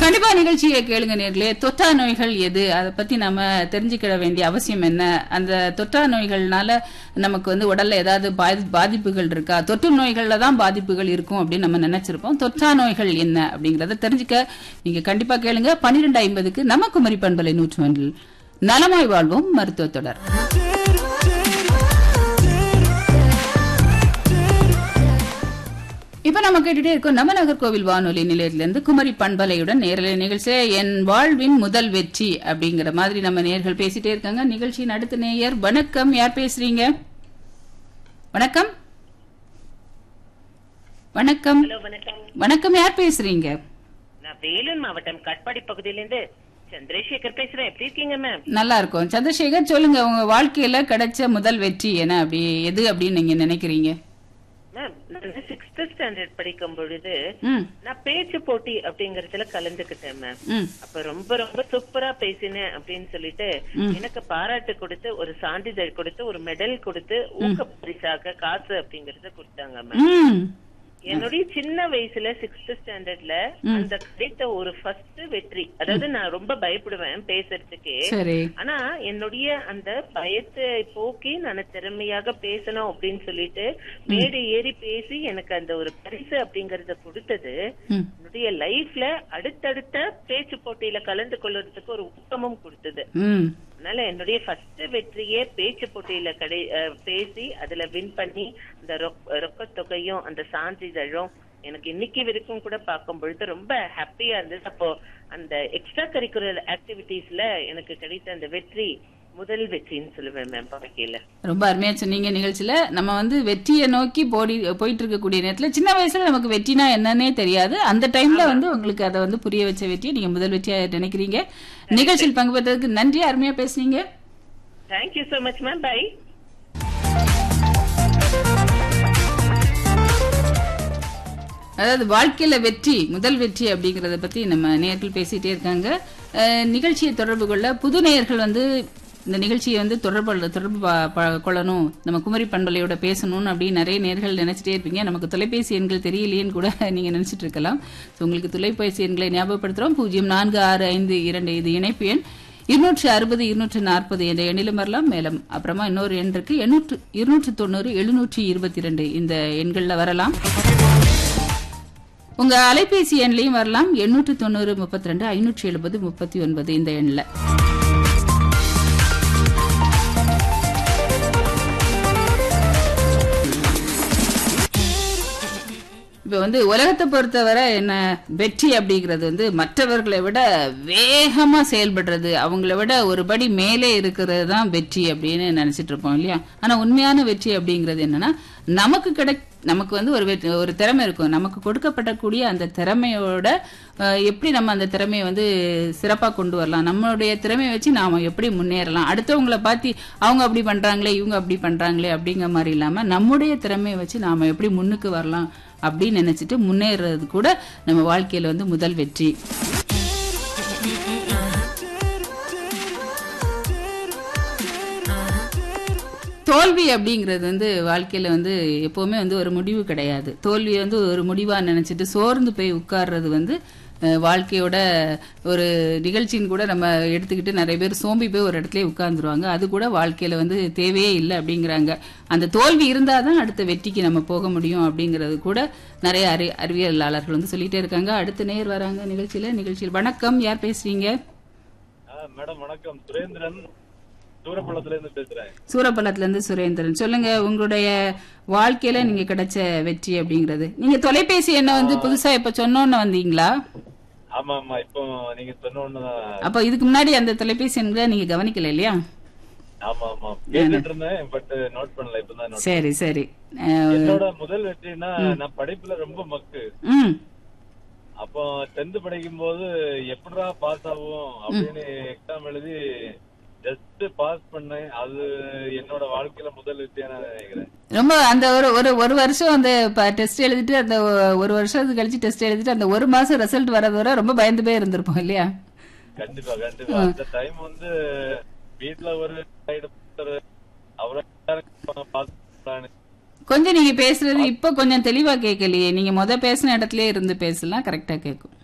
கண்டிப்பா நிகழ்ச்சியை கேளுங்க நேர்களே தொற்றா நோய்கள் எது அதை பத்தி நம்ம தெரிஞ்சுக்கிட வேண்டிய அவசியம் என்ன அந்த தொற்றா நோய்கள்னால நமக்கு வந்து உடல்ல ஏதாவது பாதி- பாதிப்புகள் இருக்கா தொற்று நோய்கள்ல தான் பாதிப்புகள் இருக்கும் அப்படின்னு நம்ம நினைச்சிருப்போம் தொற்றா நோய்கள் என்ன அப்படிங்கறத தெரிஞ்சுக்க நீங்க கண்டிப்பா கேளுங்க பன்னிரெண்டு ஐம்பதுக்கு நம்ம குமரி பண்பலை நூற்று ஒன்றில் நலமாய் வாழ்வோம் மருத்துவ தொடர் இப்ப நம்ம கேட்டுட்டே இருக்கோம் நம்ம நாகர்கோவில் வானொலி நிலையத்திலிருந்து குமரி பண்பலையுடன் நேரலை நிகழ்ச்சி என் வாழ்வின் முதல் வெற்றி அப்படிங்கிற மாதிரி நம்ம நேர்கள் பேசிட்டே இருக்காங்க நிகழ்ச்சியின் அடுத்த நேயர் வணக்கம் யார் பேசுறீங்க வணக்கம் வணக்கம் ஹலோ வணக்கம் வணக்கம் யார் பேசுறீங்க நான் வேலூர் மாவட்டம் கட்பாடி பகுதியிலிருந்து சந்திரசேகர் பேசுறேன் எப்படி இருக்கீங்க மேம் நல்லா இருக்கும் சந்திரசேகர் சொல்லுங்க உங்க வாழ்க்கையில கிடைச்ச முதல் வெற்றி என்ன அப்படி எது அப்படின்னு நீங்க நினைக்கிறீங்க மேம் நான் சிக்ஸ்த் ஸ்டாண்டர்ட் படிக்கும் பொழுது ம் நான் பேச்சு போட்டி அப்படிங்கறதுல கலந்துக்கிட்டேன் மேம் ம் அப்ப ரொம்ப ரொம்ப சூப்பரா பேசினேன் அப்படின்னு சொல்லிட்டு எனக்கு பாராட்டு கொடுத்து ஒரு சான்றிதழ் கொடுத்து ஒரு மெடல் கொடுத்து ஊக்க பரிசாக காசு அப்படிங்கறத கொடுத்தாங்க மேம் ம் என்னுடைய சின்ன வயசுல சிக்ஸ்த் ஸ்டாண்டர்ட்ல அந்த கிடைத்த ஒரு ஃபர்ஸ்ட் வெற்றி அதாவது நான் ரொம்ப பயப்படுவேன் பேசுறதுக்கே சரி ஆனா என்னுடைய அந்த பயத்தை போக்கி நான் திறமையாக பேசணும் அப்படின்னு சொல்லிட்டு மேடை ஏறி பேசி எனக்கு அந்த ஒரு பரிசு அப்படிங்கறத கொடுத்தது ம் என்னுடைய லைஃப்ல அடுத்தடுத்த பேச்சு போட்டியில கலந்து கொள்வதற்கு ஒரு ஊக்கமும் கொடுத்தது ம் அதனால என்னுடைய ஃபர்ஸ்ட் வெற்றியே பேச்சு போட்டியில கடை அஹ், பேசி அதுல வின் பண்ணி அந்த ரொக்க ரொக்கத் தொகையும் அந்த சான்றிதழும் எனக்கு இன்னைக்கு வரைக்கும் கூட பார்க்கும் பொழுது ரொம்ப ஹாப்பியா இருந்தது அப்போ அந்த எக்ஸ்ட்ரா கரிக்குலர் ஆக்டிவிட்டீஸ்ல எனக்கு கிடைத்த அந்த வெற்றி முதல் வெற்றின்னு சொல்லுவேன் மேம் வாழ்க்கையில ரொம்ப அருமையா சொன்னீங்க நிகழ்ச்சியில நம்ம வந்து வெற்றியை நோக்கி போடி போயிட்டு இருக்கக்கூடிய நேரத்துல சின்ன வயசுல நமக்கு வெற்றினா என்னன்னே தெரியாது அந்த டைம்ல வந்து உங்களுக்கு அதை வந்து புரிய வச்ச வெற்றியை நீங்க முதல் வெற்றியா நினைக்கிறீங்க நிகழ்ச்சியில் பங்கு பெற்றதுக்கு நன்றி அருமையா பேசுனீங்க thank you so much ma'am bye அதாவது வாழ்க்கையில வெற்றி முதல் வெற்றி அப்படிங்கறத பத்தி நம்ம நேர்கள் பேசிட்டே இருக்காங்க அஹ், நிகழ்ச்சியை தொடர்பு கொள்ள புது நேயர்கள் வந்து இந்த நிகழ்ச்சியை வந்து தொடர்பு தொடர்பு ப- ப- கொள்ளணும் நம்ம குமரி பண்பலையோட பேசணும்னு அப்படின்னு நிறைய நேர்கள் நினைச்சிட்டே இருப்பீங்க நமக்கு தொலைபேசி எண்கள் தெரியலையேன்னு கூட நீங்க நினைச்சிட்டு இருக்கலாம் So, உங்களுக்கு தொலைபேசி எண்களை ஞாபகப்படுத்துறோம் பூஜ்ஜியம் நான்கு ஆறு ஐந்து இரண்டு இது இணைப்பு எண் இருநூற்று அறுபது இருநூற்று நாற்பது என்ற எண்ணிலும் வரலாம் மேலும் அப்புறமா இன்னொரு எண் இருக்கு எண்ணூற்று இருநூற்று தொண்ணூறு எழுநூற்றி இருபத்தி ரெண்டு இந்த எண்கள்ல வரலாம் உங்க அலைபேசி எண்லையும் வரலாம் எண்ணூற்று தொண்ணூறு முப்பத்தி ரெண்டு ஐநூற்றி எழுபது முப்பத்தி ஒன்பது இந்த எண்ல இப்ப வந்து உலகத்தை பொறுத்தவரை என்ன வெற்றி அப்படிங்கிறது வந்து மற்றவர்களை விட வேகமா செயல்படுறது அவங்கள விட ஒரு படி மேலே இருக்கிறது தான் வெற்றி அப்படின்னு நினைச்சிட்டு இருப்போம் இல்லையா ஆனா உண்மையான வெற்றி அப்படிங்கிறது என்னன்னா நமக்கு கிடை நமக்கு வந்து ஒரு வெற்றி- ஒரு திறமை இருக்கும் நமக்கு கொடுக்கப்படக்கூடிய அந்த திறமையோட அஹ், எப்படி நம்ம அந்த திறமையை வந்து சிறப்பா கொண்டு வரலாம் நம்மளுடைய திறமையை வச்சு நாம எப்படி முன்னேறலாம் அடுத்தவங்கள பார்த்து அவங்க அப்படி பண்றாங்களே இவங்க அப்படி பண்றாங்களே அப்படிங்கிற மாதிரி இல்லாம நம்முடைய திறமையை வச்சு நாம எப்படி முன்னுக்கு வரலாம் அப்படின்னு நினைச்சிட்டு முன்னேறது கூட நம்ம வாழ்க்கையில வந்து முதல் வெற்றி தோல்வி அப்படிங்கிறது வந்து வாழ்க்கையில வந்து எப்பவுமே வந்து ஒரு முடிவு கிடையாது தோல்வியை வந்து ஒரு முடிவா நினைச்சிட்டு சோர்ந்து போய் உட்கார்றது வந்து அஹ், வாழ்க்கையோட ஒரு நிகழ்ச்சின்னு கூட நம்ம எடுத்துக்கிட்டு நிறைய பேர் சோம்பி போய் ஒரு இடத்துல உட்கார்ந்துருவாங்க அது கூட வாழ்க்கையில வந்து தேவையே இல்லை அப்படிங்கிறாங்க அந்த தோல்வி இருந்தாதான் அடுத்த வெற்றிக்கு நம்ம போக முடியும் அப்படிங்கிறது கூட நிறைய அறி அறிவியலாளர்கள் வந்து சொல்லிட்டே இருக்காங்க அடுத்த நேர் வராங்க நிகழ்ச்சியில நிகழ்ச்சியில் வணக்கம் யார் பேசுறீங்க ஆ, மேடம் வணக்கம் சுரேந்திரன் சூரப்பள்ளத்துல இருந்து பேசுறேன் சூரப்பள்ளத்துல இருந்து சுரேந்திரன் சொல்லுங்க உங்களுடைய வாழ்க்கையில நீங்க கிடைச்ச வெற்றி அப்படிங்கிறது நீங்க தொலைபேசி என்ன வந்து புதுசா இப்ப சொன்னோன்னு வந்தீங்களா ஆமா ஆமா இப்போ நீங்க சொன்ன ஒண்ணுதான் அப்ப இதுக்கு முன்னாடி அந்த தொலைபேசி எண்களை நீங்க கவனிக்கல இல்லையா ஆமா ஆமா கேட்டுட்டு இருந்தேன் பட் நோட் பண்ணல இப்பதான் note சரி சரி அஹ், என்னோட முதல் வெற்றினா நான் படிப்புல ரொம்ப மக்கு ம் அப்போ டென்த் படிக்கும் போது எப்படிடா பாஸ் ஆகும் அப்படின்னு எக்ஸாம் எழுதி ஜஸ்ட் பாஸ் பண்ணேன் அது என்னோட வாழ்க்கையில முதல் வெற்றியா நான் நினைக்கிறேன் ரொம்ப அந்த ஒரு ஒரு ஒரு வருஷம் அந்த டெஸ்ட் எழுதிட்டு அந்த ஒ- ஒரு வருஷத்துக்கு கழிச்சு டெஸ்ட் எழுதிட்டு அந்த ஒரு மாசம் ரிசல்ட் வரது வரை ரொம்ப பயந்து போய் இருந்திருப்போம் இல்லையா கண்டிப்பா கண்டிப்பா அந்த டைம் வந்து வீட்டுல ஒரு side ஒருத்தர் அவரை பாஸ் கொஞ்சம் நீங்க பேசுறது இப்ப கொஞ்சம் தெளிவா கேட்கலையே நீங்க முத பேசின இடத்துல இருந்து பேசலாம் கரெக்டா கேட்கும்